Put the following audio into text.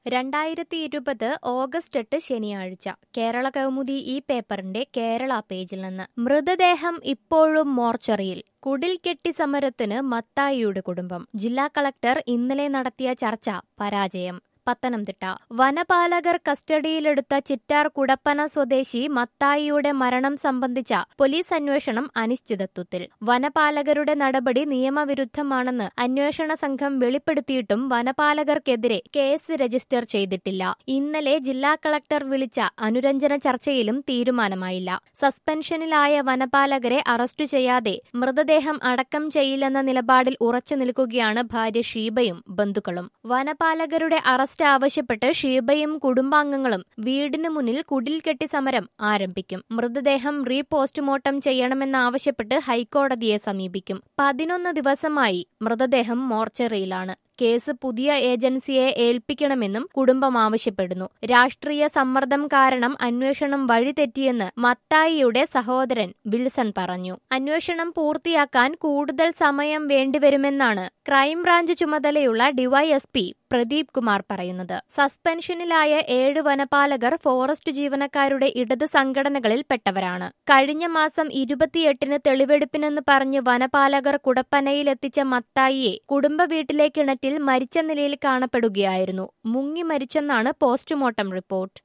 രണ്ടായിരത്തി ഇരുപത് ഓഗസ്റ്റ് എട്ട് ശനിയാഴ്ച കേരള കൗമുദി ഈ പേപ്പറിന്റെ കേരള പേജിൽ നിന്ന് മൃതദേഹം ഇപ്പോഴും മോർച്ചറിയിൽ കുടിൽ കെട്ടി സമരത്തിന് മത്തായിയുടെ കുടുംബം ജില്ലാ കളക്ടർ ഇന്നലെ നടത്തിയ ചർച്ച പരാജയം പത്തനംതിട്ട വനപാലകർ കസ്റ്റഡിയിലെടുത്ത ചിറ്റാർ കുടപ്പന സ്വദേശി മത്തായിയുടെ മരണം സംബന്ധിച്ച പോലീസ് അന്വേഷണം അനിശ്ചിതത്വത്തിൽ വനപാലകരുടെ നടപടി നിയമവിരുദ്ധമാണെന്ന് അന്വേഷണ സംഘം വെളിപ്പെടുത്തിയിട്ടും വനപാലകർക്കെതിരെ കേസ് രജിസ്റ്റർ ചെയ്തിട്ടില്ല ഇന്നലെ ജില്ലാ കളക്ടർ വിളിച്ച അനുരഞ്ജന ചർച്ചയിലും തീരുമാനമായില്ല സസ്പെൻഷനിലായ വനപാലകരെ അറസ്റ്റ് ചെയ്യാതെ മൃതദേഹം അടക്കം ചെയ്യില്ലെന്ന നിലപാടിൽ ഉറച്ചു നിൽക്കുകയാണ് ഭാര്യ ഷീബയും ബന്ധുക്കളും വനപാലകരുടെ അറസ്റ്റ് ആവശ്യപ്പെട്ട് ഷീബയും കുടുംബാംഗങ്ങളും വീടിന് മുന്നിൽ കുടിൽ കെട്ടി സമരം ആരംഭിക്കും മൃതദേഹം റീപോസ്റ്റ്മോർട്ടം ചെയ്യണമെന്നാവശ്യപ്പെട്ട് ഹൈക്കോടതിയെ സമീപിക്കും പതിനൊന്ന് ദിവസമായി മൃതദേഹം മോർച്ചറിയിലാണ് കേസ് പുതിയ ഏജൻസിയെ ഏൽപ്പിക്കണമെന്നും കുടുംബം ആവശ്യപ്പെടുന്നു രാഷ്ട്രീയ സമ്മർദ്ദം കാരണം അന്വേഷണം വഴിതെറ്റിയെന്ന് മത്തായിയുടെ സഹോദരൻ വിൽസൺ പറഞ്ഞു അന്വേഷണം പൂർത്തിയാക്കാൻ കൂടുതൽ സമയം വേണ്ടിവരുമെന്നാണ് ക്രൈംബ്രാഞ്ച് ചുമതലയുള്ള ഡിവൈഎസ്പി പ്രദീപ് കുമാർ പറയുന്നത് സസ്പെൻഷനിലായ ഏഴ് വനപാലകർ ഫോറസ്റ്റ് ജീവനക്കാരുടെ ഇടത് സംഘടനകളിൽ പെട്ടവരാണ് കഴിഞ്ഞ മാസം ഇരുപത്തിയെട്ടിന് തെളിവെടുപ്പിനെന്ന് പറഞ്ഞ് വനപാലകർ കുടപ്പനയിലെത്തിച്ച മത്തായിയെ കുടുംബ വീട്ടിലെ കിണറ്റിൽ മരിച്ച നിലയിൽ കാണപ്പെടുകയായിരുന്നു മുങ്ങി മരിച്ചെന്നാണ് പോസ്റ്റ്മോർട്ടം റിപ്പോർട്ട്